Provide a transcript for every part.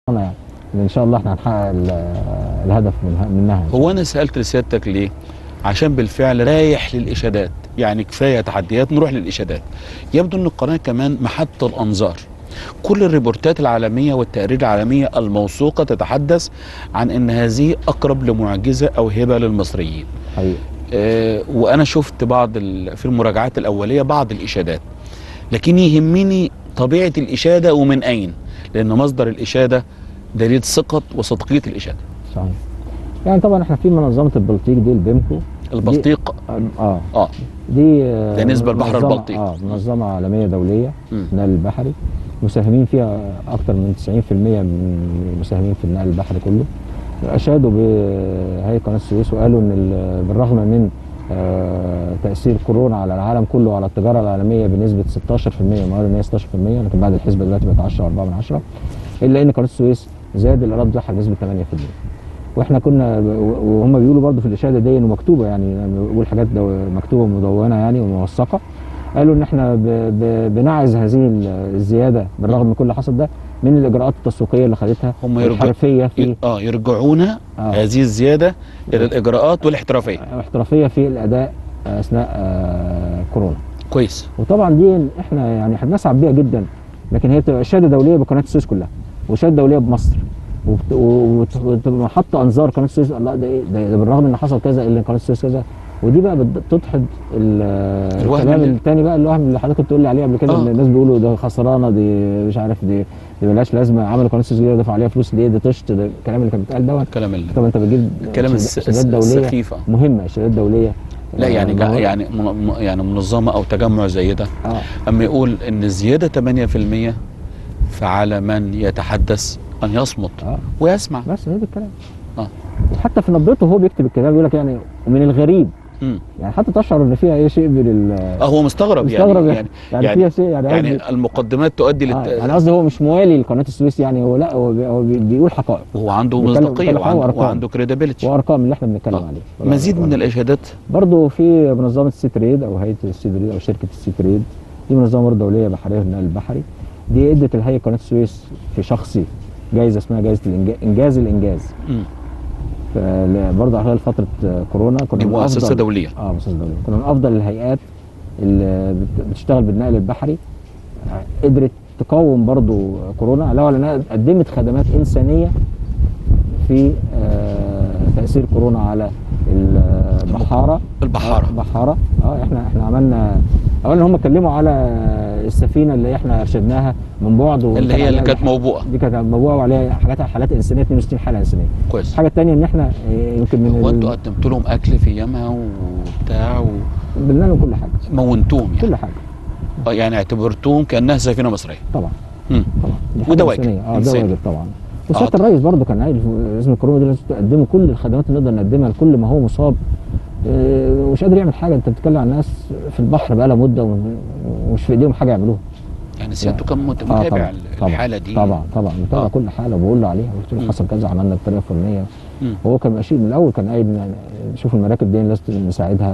يعني ان شاء الله احنا هنحقق ال- الهدف منها منها هو انا سالت لسيادتك ليه عشان بالفعل رايح للاشادات يعني كفايه تحديات نروح للاشادات يبدو ان القناه كمان محط الانظار كل الريبورتات العالميه والتقارير العالميه الموثوقه تتحدث عن ان هذه اقرب لمعجزه او هبه للمصريين حقيقي آه، وانا شفت بعض ال- في المراجعات الاوليه بعض الاشادات لكن يهمني طبيعه الاشاده ومن اين لان مصدر الاشاده دليل ثقه وصدقيه الاشاده صحيح يعني طبعا احنا في منظمه البلطيق دي البيمكو البلطيق اه اه دي آه، ده نسبة لبحر منظمة- البلطيق. اه منظمه عالميه دوليه مم. النقل البحري مساهمين فيها اكثر من 90% من المساهمين في النقل البحري كله اشادوا بهيئه قناه السويس وقالوا ان ال- بالرغم من آه، تاثير كورونا على العالم كله وعلى التجاره العالميه بنسبه 16% ما قالوا ان هي 16% لكن بعد الحسبه دلوقتي بقت 10 4 من 10 الا ان قناه السويس زاد الايراد بتاعها بنسبه 8% واحنا كنا وهم بيقولوا برضو في الاشاده دي انه مكتوبه يعني بيقول حاجات دو مكتوبه مدونه يعني وموثقه قالوا ان احنا ب ب بنعز هذه ال- الزياده بالرغم من كل اللي حصل ده من الاجراءات التسويقيه اللي خدتها هم يرجع- والحرفيه في اه يرجعون آه. هذه الزياده الى الاجراءات والاحترافيه احترافيه في الاداء اثناء آه كورونا كويس وطبعا دي احنا يعني احنا بنسعد بيها جدا لكن هي بتبقى اشاده دوليه بقناه السويس كلها واشاده دوليه بمصر وبت- وت- وتبقى محطه انظار قناه السويس الله ده ايه ده, ده بالرغم ان حصل كذا الا إن قناه السويس كذا ودي بقى بت- بتدحض ال- الوهم الكلام اللي- الثاني بقى الوهم اللي حضرتك كنت تقول لي عليه قبل كده آه. ان الناس بيقولوا ده خسرانه دي مش عارف دي دي ملهاش لازمه عملوا قناه السويس دفعوا عليها فلوس ليه ده طشت ده الكلام اللي كان بيتقال دوت الكلام اللي طب انت بتجيب الكلام الس- اشادات دوليه السخيف آه. مهمه اشادات دوليه لا يعني جا آه، يعني من من- يعني منظمه او تجمع زي ده اه اما يقول ان الزياده 8% فعلى من يتحدث ان يصمت اه ويسمع بس هو ده الكلام اه وحتى في نبرته وهو بيكتب الكلام يقول لك يعني ومن الغريب مم. يعني حتى تشعر ان فيها اي شيء من ال اه هو مستغرب, مستغرب يعني يعني يعني يعني, فيها شيء يعني قصدي- يعني المقدمات تؤدي آه للت... يعني قصدي هو مش موالي لقناه السويس يعني هو لا هو, بي هو بي بيقول حقائق وهو عنده بيتكلم- مصداقيه بيتكلم حقائق وعنده, وأرقام. وعنده كريديبيليتي وارقام اللي احنا بنتكلم آه. عليه مزيد من الاشادات برضه في منظمه السي تريد او هيئه السي تريد او شركه السي تريد دي منظمه برضه دوليه بحريه في النقل البحري دي ادت الهيئه قناه السويس في شخصي جائزه اسمها جائزه الإنجاز انجاز الانجاز مم. فل- برضه خلال فتره كورونا كنا دي من مؤسسه أفضل- دوليه اه مؤسسه دوليه كنا من افضل الهيئات اللي بت- بتشتغل بالنقل البحري قدرت تقاوم برضو كورونا علاوه على انها قدمت خدمات انسانيه في آه، تاثير كورونا على البحاره البحارة. آه، البحاره اه احنا احنا عملنا اولا هم اتكلموا على السفينه اللي احنا ارشدناها من بعد اللي وكان هي اللي عليها- كانت موبوءه دي كانت موضوع وعليها حاجات حالات انسانيه 62 حاله انسانيه كويس الحاجه الثانيه ان احنا آه، يمكن من هو ال- انتوا قدمتوا لهم اكل في ايامها وبتاع قلنا لهم كل حاجه ومونتوهم يعني كل حاجه آه، يعني اعتبرتوهم كانها سفينه مصريه طبعا مم. طبعا دي حاجة وده واجب إنسانية. اه ده إنساني. واجب طبعا وسياده طبعا. الرئيس برضه كان قايل في ازمه كورونا دي لازم تقدموا كل الخدمات اللي نقدر نقدمها لكل ما هو مصاب آه، ومش قادر يعمل حاجه انت بتتكلم عن ناس في البحر بقى لها مده وم- ومش في ايديهم حاجه يعملوها يعني سيادته كان مت- آه، متابع طبعا طبعا الحاله دي طبعا طبعا متابع آه. كل حاله وبقول له عليها قلت مم. له حصل كذا عملنا بطريقه فلانيه مم. وهو كان ماشي من الاول كان قايل إن- شوف المراكب دي لازم نساعدها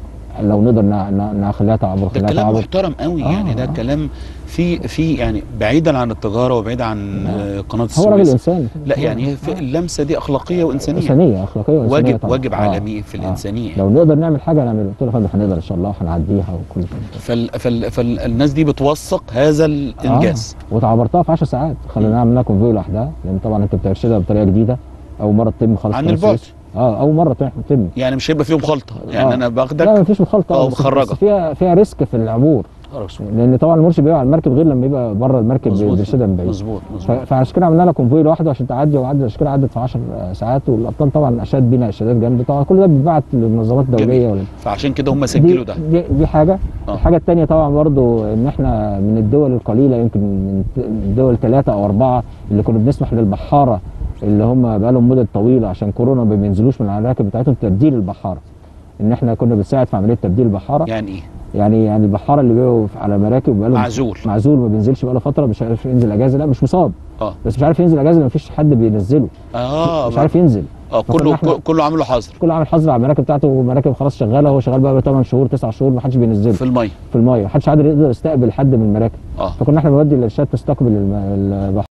لو نقدر نع- نع- نخليها تعبر ده خليها كلام تعبر محترم قوي آه، يعني ده آه. كلام في في يعني بعيدا عن التجاره وبعيدا عن آه، قناه هو راجل السويس انسان لا يعني هي في اللمسه دي اخلاقيه وانسانيه انسانيه اخلاقيه وانسانيه واجب طبعا. واجب آه. عالمي في آه. الانسانيه لو نقدر نعمل حاجه نعملها قلت له يا فندم هنقدر ان شاء الله وهنعديها وكل كده فال فال فالناس دي بتوثق هذا الانجاز آه. وتعبرتها في 10 ساعات خلينا نعمل لها كونفوي لوحدها لان طبعا انت بترشدها بطريقه جديده اول مره تتم خالص عن في البعد. السويس. اه اول مره تتم يعني مش هيبقى فيهم خلطه يعني آه. انا لا باخدك مفيش مخالطه آه، بس- وبخرجك. بس فيها فيها ريسك في العبور خلاص. لان طبعا المرشد بيبقى على المركب غير لما يبقى بره المركب مظبوط بيرشدها من بعيد مظبوط ف- مظبوط فعشان كده عملنا لها كونفوي لوحده عشان تعدي وعدت عشان كده عدت في 10 ساعات والابطال طبعا اشاد بينا اشادات جامده طبعا كل ده بيتبعت للمنظمات الدوليه ولا فعشان كده هم سجلوا ده دي, دي حاجه آه. الحاجه الثانيه طبعا برضو ان احنا من الدول القليله يمكن من الدول ثلاثه او اربعه اللي كنا بنسمح للبحاره اللي هم بقى لهم مدد طويله عشان كورونا ما بينزلوش من على الراكب بتاعتهم تبديل البحاره ان احنا كنا بنساعد في عمليه تبديل البحاره يعني ايه يعني يعني البحاره اللي بيبقوا على مراكب بقى معزول معزول ما بينزلش بقى له فتره مش عارف ينزل اجازه لا مش مصاب اه بس مش عارف ينزل اجازه ما فيش حد بينزله اه مش عارف ينزل اه فكنا كله إحنا- كله عامله حظر كله عامل حظر على المراكب بتاعته والمراكب خلاص شغاله هو شغال بقى 8 شهور 9 شهور ما حدش بينزله في الميه في المايه محدش قادر يقدر يستقبل حد من المراكب اه فكنا احنا بنودي الارشاد تستقبل الم- البحر